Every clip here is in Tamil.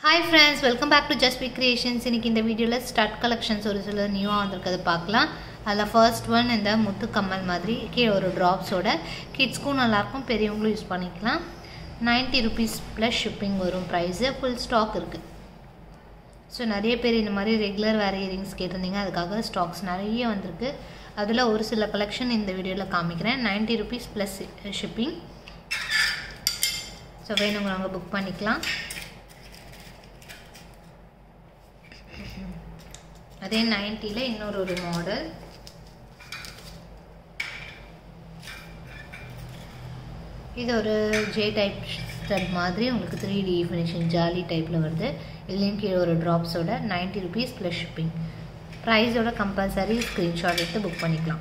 hi friends welcome back to just B creations இன்னைக்கு இந்த வீடியோவில் ஸ்டட் கலெக்ஷன்ஸ் ஒரு சில நியூவாக வந்திருக்கிறது பார்க்கலாம் அதில் ஃபர்ஸ்ட் ஒன் இந்த முத்து கம்மல் மாதிரி கீழே ஒரு ட்ராப்ஸோட கிட்ஸ்க்கும் நல்லாயிருக்கும் பெரியவங்களும் யூஸ் பண்ணிக்கலாம் 90 ருபீஸ் ப்ளஸ் ஷிப்பிங் வரும் ப்ரைஸு ஃபுல் ஸ்டாக் இருக்குது ஸோ நிறைய பேர் இந்த மாதிரி ரெகுலர் வேர் இயரிங்ஸ் கேட்டிருந்தீங்க அதுக்காக ஸ்டாக்ஸ் நிறைய வந்திருக்கு அதில் ஒரு சில கலெக்ஷன் இந்த வீடியோவில் காமிக்கிறேன் 90 ருபீஸ் ப்ளஸ் ஷிப்பிங் ஸோ வேணுங்கிறவங்க புக் பண்ணிக்கலாம் அதே நைன்ட்டியில் இன்னொரு ஒரு மாடல் இது ஒரு ஜே டைப் ஸ்டட் மாதிரி உங்களுக்கு த்ரீ டி ஃபினிஷிங் ஜாலி டைப்பில் வருது இதுலேயும் கீழே ஒரு ட்ராப்ஸோட நைன்ட்டி ருபீஸ் ப்ளஸ் ஷிப்பிங் ப்ரைஸோட கம்பல்சரி ஸ்க்ரீன்ஷாட் எடுத்து புக் பண்ணிக்கலாம்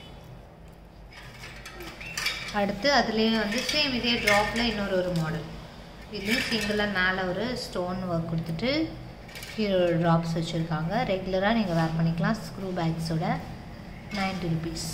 அடுத்து அதுலேயே வந்து சேம் இதே ட்ராப்பில் இன்னொரு ஒரு மாடல் இதுலேயும் சிங்கிளாக மேலே ஒரு ஸ்டோன் ஒர்க் கொடுத்துட்டு கீழே ஒரு ட்ராப்ஸ் வச்சுருக்காங்க ரெகுலராக நீங்கள் வேர் பண்ணிக்கலாம் ஸ்க்ரூ பேக்ஸோட நைன்ட்டி ருபீஸ்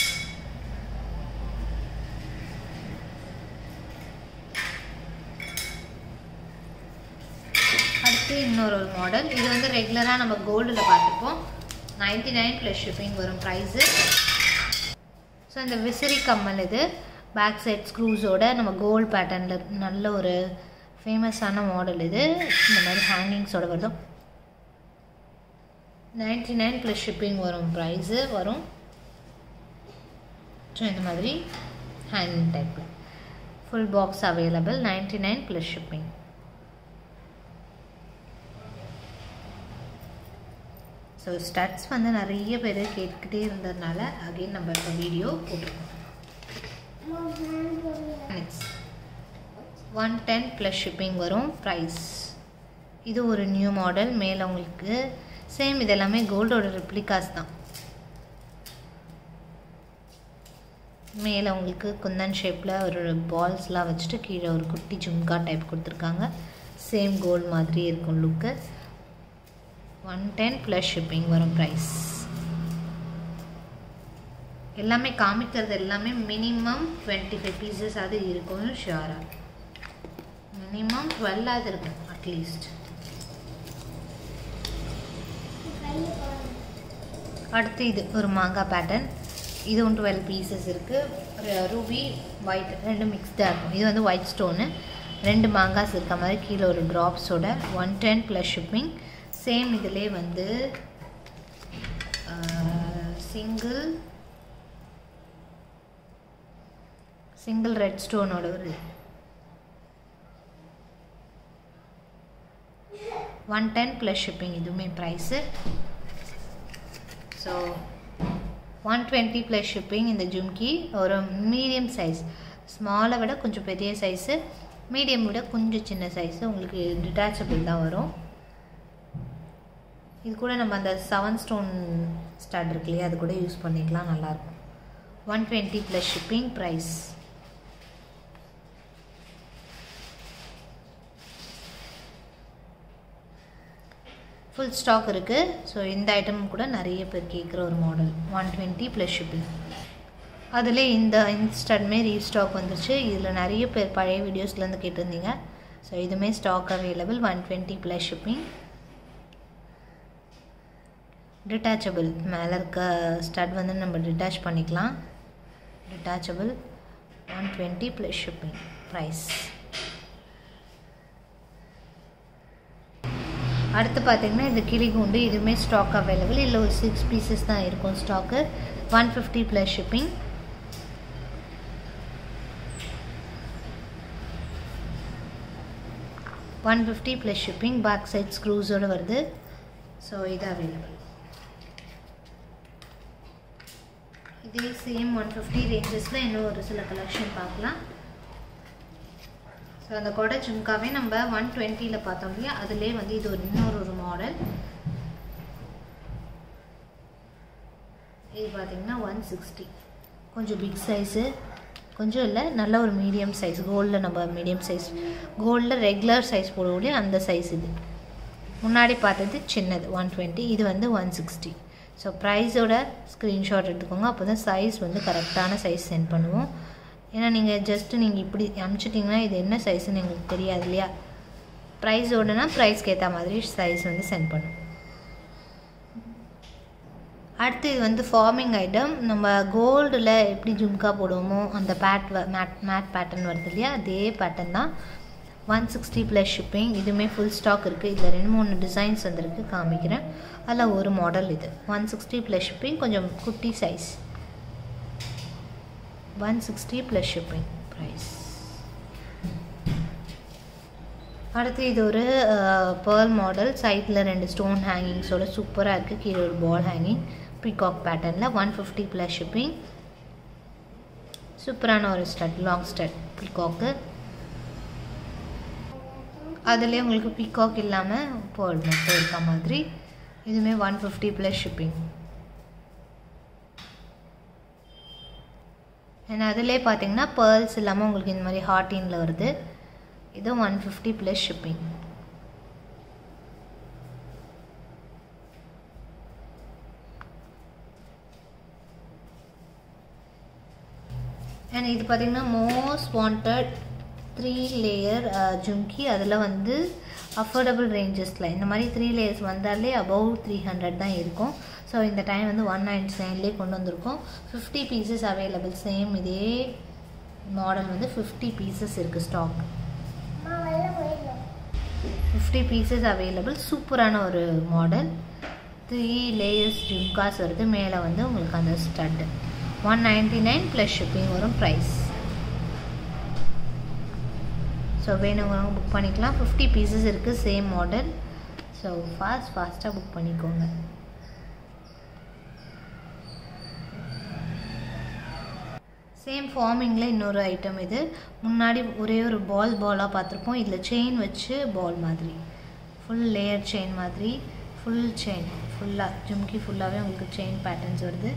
அடுத்து இன்னொரு ஒரு மாடல் இது வந்து ரெகுலராக நம்ம கோல்டில் பார்த்துப்போம் நைன்ட்டி நைன் ப்ளஸ் ஷிப்பிங் வரும் ப்ரைஸு ஸோ இந்த விசிறி கம்மல் இது பேக் சைட் ஸ்க்ரூஸோட நம்ம கோல்டு பேட்டர்னில் நல்ல ஒரு ஃபேமஸான மாடல் இது இந்த மாதிரி ஹேங்கிங்ஸோட வருது நைன்ட்டி நைன் ப்ளஸ் ஷிப்பிங் வரும் ப்ரைஸு வரும் ஸோ இந்த மாதிரி ஹேங்கிங் டைப்பில் full box available ninety nine plus shipping so studs வந்து நிறைய பேர் கேட்டுக்கிட்டே இருந்ததுனால அகெயின் நம்ம இப்போ வீடியோ போட்டிருக்கோம் next one ten plus shipping வரும் ப்ரைஸ் இது ஒரு நியூ மாடல் மேலே உங்களுக்கு சேம் இது எல்லாமே கோல்டோட ரிப்ளிகாஸ் தான் மேலே உங்களுக்கு குந்தன் ஷேப்பில் ஒரு பால்ஸ்லாம் வச்சுட்டு கீழே ஒரு குட்டி ஜும்கா டைப் கொடுத்துருக்காங்க சேம் கோல்டு மாதிரி இருக்கும் look one ten plus shipping வரும் ப்ரைஸ் எல்லாமே காமிக்கிறது எல்லாமே மினிமம் டுவெண்ட்டி ஃபைவ் பீசஸ் அது இருக்கும் ஷியோராக மினிமம் டுவெல் அது இருக்கும் அட்லீஸ்ட் அடுத்து இது ஒரு மாங்காய் பேட்டர்ன் இதுவும் டுவெல் பீசஸ் இருக்குது ரூபி ஒயிட் ரெண்டு மிக்ஸ்டாக இருக்கும் இது வந்து ஒயிட் ஸ்டோனு ரெண்டு மாங்காஸ் இருக்க மாதிரி கீழே ஒரு ட்ராப்ஸோட one ten plus shipping same இதிலே வந்து சிங்கிள் சிங்கிள் ரெட் ஸ்டோனோட ஒரு ஒன் டென் ப்ளஸ் ஷிப்பிங் இதுவுமே price so one twenty plus shipping இந்த ஜும்கி ஒரு மீடியம் சைஸ் ஸ்மாலை விட கொஞ்சம் பெரிய சைஸு மீடியம் விட கொஞ்சம் சின்ன சைஸு உங்களுக்கு டிட்டாச்சபிள் தான் வரும் இது கூட நம்ம அந்த செவன் ஸ்டோன் ஸ்டார்ட் இருக்கு இல்லையா அது கூட யூஸ் பண்ணிக்கலாம் நல்லாயிருக்கும் one twenty plus shipping price full stock இருக்குது ஸோ இந்த ஐட்டம் கூட நிறைய பேர் கேட்குற ஒரு model one twenty plus shipping அதில் இந்த இன்ஸ்டன்மே ரீஸ்டாக் வந்துருச்சு இதில் நிறைய பேர் பழைய வீடியோஸ்லேருந்து கேட்டிருந்தீங்க ஸோ இதுவுமே stock available one twenty plus shipping detachable மேலே இருக்க ஸ்டட் வந்து நம்ம டிட்டாச் பண்ணிக்கலாம் detachable one twenty plus shipping price அடுத்து பார்த்தீங்கன்னா இந்த கிளி குண்டு இதுவுமே ஸ்டாக் அவைலபிள் இல்லை ஒரு சிக்ஸ் பீசஸ் தான் இருக்கும் stock one fifty plus shipping one fifty plus shipping back side ஸ்க்ரூஸோடு வருது ஸோ இது அவைலபிள் இதே சேம் ஒன் ஃபிஃப்டி ரேஞ்சஸில் இன்னும் ஒரு சில கலெக்ஷன் பார்க்கலாம் ஸோ அந்த கொடை ஜும்காவே நம்ம ஒன் டுவெண்ட்டியில் பார்த்தோம் இல்லையா அதிலே வந்து இது ஒரு இன்னொரு ஒரு மாடல் இது பார்த்திங்கன்னா ஒன் சிக்ஸ்டி கொஞ்சம் பிக் சைஸு கொஞ்சம் இல்லை நல்ல ஒரு மீடியம் சைஸ் கோல்டில் நம்ம மீடியம் சைஸ் கோல்டில் ரெகுலர் சைஸ் போடுவோம் இல்லையா அந்த சைஸ் இது முன்னாடி பார்த்தது சின்னது ஒன் டுவெண்ட்டி இது வந்து ஒன் சிக்ஸ்டி ஸோ ப்ரைஸோட ஸ்க்ரீன்ஷாட் எடுத்துக்கோங்க அப்போ தான் சைஸ் வந்து கரெக்டான சைஸ் சென்ட் பண்ணுவோம் ஏன்னா நீங்கள் ஜஸ்ட்டு நீங்கள் இப்படி அமுச்சிட்டிங்கன்னா இது என்ன சைஸ்ன்னு எங்களுக்கு தெரியாது இல்லையா ப்ரைஸோடனா ப்ரைஸ்க்கு ஏற்ற மாதிரி சைஸ் வந்து சென்ட் பண்ணும் அடுத்து இது வந்து ஃபார்மிங் ஐட்டம் நம்ம கோல்டில் எப்படி ஜும்கா போடுவோமோ அந்த பேட் மேட் மேட் பேட்டர்ன் வருது இல்லையா அதே பேட்டர்ன் தான் ஒன் சிக்ஸ்டி ப்ளஸ் ஷிப்பிங் இதுவுமே ஃபுல் ஸ்டாக் இருக்குது இதில் ரெண்டு மூணு டிசைன்ஸ் வந்துருக்கு காமிக்கிறேன் அதில் ஒரு மாடல் இது ஒன் சிக்ஸ்டி ப்ளஸ் ஷிப்பிங் கொஞ்சம் குட்டி size one sixty plus shipping price அடுத்து இது ஒரு பேர்ல் மாடல் சைடில் ரெண்டு ஸ்டோன் ஹேங்கிங்ஸோட சூப்பராக இருக்குது கீழே ஒரு பால் ஹேங்கிங் பீகாக் பேட்டர்னில் ஒன் ஃபிஃப்டி ப்ளஸ் ஷிப்பிங் சூப்பரான ஒரு ஸ்டட் லாங் ஸ்டட் பீகாக்கு அதுலேயே உங்களுக்கு பீகாக் இல்லாமல் பேர்ல் மட்டும் இருக்க மாதிரி இதுவுமே ஒன் ஃபிஃப்டி ப்ளஸ் ஷிப்பிங் ஏன்னா அதிலே பார்த்தீங்கன்னா பேர்ல்ஸ் இல்லாமல் உங்களுக்கு இந்த மாதிரி ஹார்டினில் வருது இது one fifty plus shipping and இது பார்த்திங்கன்னா most wanted three layer jhumki அதில் வந்து அஃபோர்டபுள் ரேஞ்சஸில் இந்த மாதிரி த்ரீ லேயர்ஸ் வந்தாலே அபவ் த்ரீ ஹண்ட்ரட் தான் இருக்கும் ஸோ இந்த டைம் வந்து ஒன் நைன்டி நைன்லேயே கொண்டு வந்திருக்கோம் ஃபிஃப்டி பீசஸ் அவைலபிள் சேம் இதே மாடல் வந்து ஃபிஃப்டி பீசஸ் இருக்குது ஸ்டாக் ஃபிஃப்டி பீசஸ் அவைலபிள் சூப்பரான ஒரு மாடல் த்ரீ லேயர்ஸ் ஜிம்காஸ் வருது மேலே வந்து உங்களுக்கு அந்த stud one ninety nine plus shipping வரும் ப்ரைஸ் ஸோ வேணுங்கிறவங்க புக் பண்ணிக்கலாம் ஃபிஃப்டி பீசஸ் இருக்குது சேம் மாடல் ஸோ ஃபாஸ்ட் ஃபாஸ்ட்டாக புக் பண்ணிக்கோங்க சேம் ஃபார்மிங்கில் இன்னொரு ஐட்டம் இது முன்னாடி ஒரே ஒரு பால் பாலாக பார்த்துருப்போம் இதில் செயின் வச்சு பால் மாதிரி ஃபுல் லேயர் செயின் மாதிரி ஃபுல் செயின் ஃபுல்லாக ஜும்கி ஃபுல்லாகவே உங்களுக்கு செயின் பேட்டர்ன்ஸ் வருது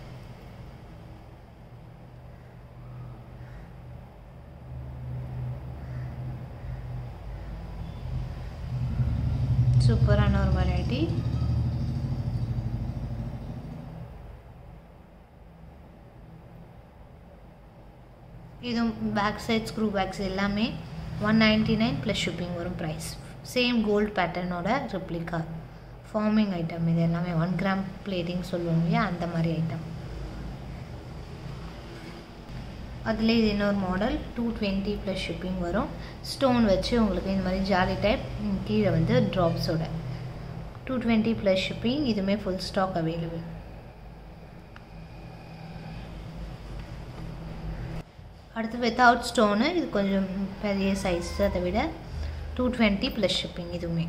சூப்பரான ஒரு வெரைட்டி இதுவும் பேக் சைட் ஸ்க்ரூ பேக்ஸ் எல்லாமே one ninety nine plus shipping வரும் ப்ரைஸ் சேம் கோல்டு பேட்டர்னோட ரிப்ளிகா ஃபார்மிங் ஐட்டம் இது எல்லாமே ஒன் கிராம் பிளேட்டிங் சொல்லுவோம் இல்லையா அந்த மாதிரி ஐட்டம் அதில் இது இன்னொரு model two twenty plus shipping வரும் ஸ்டோன் வச்சு உங்களுக்கு இந்த மாதிரி ஜாலி டைப் கீழே வந்து ட்ராப்ஸோட டூ டுவெண்ட்டி ப்ளஸ் ஷிப்பிங் இதுவுமே ஃபுல் ஸ்டாக் அவைலபிள் அடுத்து வித்தவுட் ஸ்டோனு இது கொஞ்சம் பெரிய சைஸ் அதை விட டூ டுவெண்ட்டி ப்ளஸ் ஷிப்பிங் இதுவுமே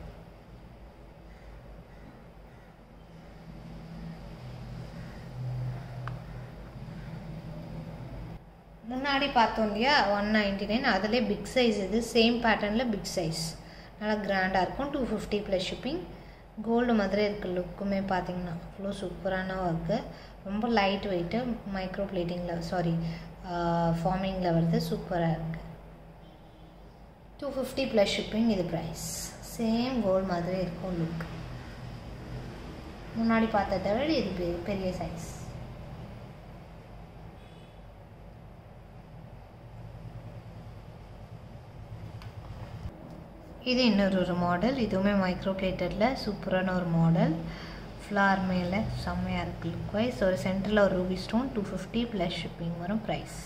முன்னாடி பார்த்தோம் இல்லையா ஒன் நைன்டி நைன் அதிலே பிக் சைஸ் இது சேம் பேட்டர்னில் பிக் சைஸ் நல்லா கிராண்டாக இருக்கும் two fifty plus shipping gold மாதிரி இருக்க லுக்குமே பார்த்தீங்கன்னா அவ்வளோ சூப்பரான ஒர்க்கு ரொம்ப லைட் வெயிட்டு மைக்ரோ பிளேட்டிங்கில் சாரி ஃபார்மிங்கில் வருது சூப்பராக இருக்குது டூ ஃபிஃப்டி ப்ளஸ் ஷிப்பிங் இது ப்ரைஸ் சேம் கோல்டு மாதிரி இருக்கும் லுக் முன்னாடி பார்த்ததை விட இது பெரிய சைஸ் இது இன்னொரு ஒரு மாடல் இதுவுமே மைக்ரோ பிளேட்டரில் சூப்பரான ஒரு மாடல் ஃப்ளார் மேலே செம்மையாக இருக்குது லுக் வைஸ் ஒரு சென்டரில் ஒரு ruby stone two fifty plus shipping வரும் ப்ரைஸ்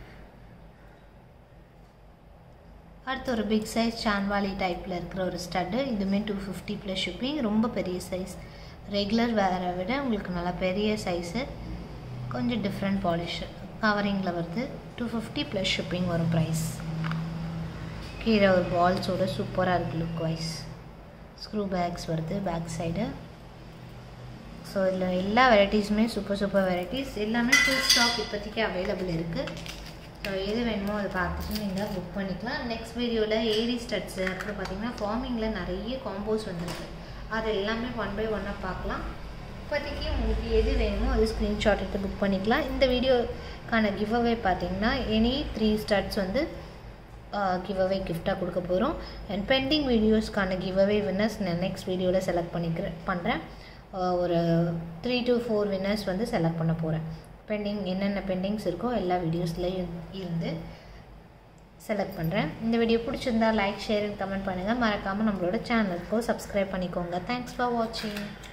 அடுத்து ஒரு பிக் சைஸ் சான்வாலி டைப்பில் இருக்கிற ஒரு ஸ்டட்டு இதுவுமே டூ ஃபிஃப்டி ப்ளஸ் ஷிப்பிங் ரொம்ப பெரிய சைஸ் ரெகுலர் வேரை விட உங்களுக்கு நல்லா பெரிய சைஸு கொஞ்சம் டிஃப்ரெண்ட் பாலிஷ் கவரிங்கில் வருது டூ ஃபிஃப்டி ப்ளஸ் ஷிப்பிங் வரும் ப்ரைஸ் கீழே ஒரு பால்ஸோட சூப்பராக இருக்குது லுக் வைஸ் ஸ்க்ரூ பேக்ஸ் வருது பேக் சைடு ஸோ இதில் எல்லா வெரைட்டிஸுமே சூப்பர் சூப்பர் வெரைட்டிஸ் எல்லாமே ஃபுல் ஸ்டாக் இப்போதைக்கு அவைலபிள் இருக்குது ஸோ எது வேணுமோ அதை பார்த்துட்டு நீங்கள் புக் பண்ணிக்கலாம் நெக்ஸ்ட் வீடியோவில் ஏரி ஸ்டட்ஸு அப்புறம் பார்த்தீங்கன்னா ஃபார்மிங்கில் நிறைய காம்போஸ் வந்துருக்கு அது எல்லாமே ஒன் பை ஒன்னாக பார்க்கலாம் இப்போதைக்கு உங்களுக்கு எது வேணுமோ அது ஸ்க்ரீன்ஷாட் எடுத்து புக் பண்ணிக்கலாம் இந்த வீடியோக்கான கிவ் அவே பார்த்தீங்கன்னா எனி த்ரீ ஸ்டட்ஸ் வந்து கிவ் அவே கிஃப்டாக கொடுக்க போகிறோம் அண்ட் பெண்டிங் வீடியோஸ்க்கான கிவ் அவே வின்னர்ஸ் நான் நெக்ஸ்ட் வீடியோவில் செலக்ட் பண்ணிக்கிறேன் பண்ணுறேன் ஒரு த்ரீ டு ஃபோர் வின்னர்ஸ் வந்து செலக்ட் பண்ண போகிறேன் பெண்டிங் என்னென்ன பெண்டிங்ஸ் இருக்கோ எல்லா வீடியோஸ்லேயும் இருந்து செலக்ட் பண்ணுறேன் இந்த வீடியோ பிடிச்சிருந்தா லைக் ஷேர் கமெண்ட் பண்ணுங்கள் மறக்காமல் நம்மளோட சேனலுக்கும் சப்ஸ்கிரைப் பண்ணிக்கோங்க தேங்க்ஸ் ஃபார் வாட்சிங்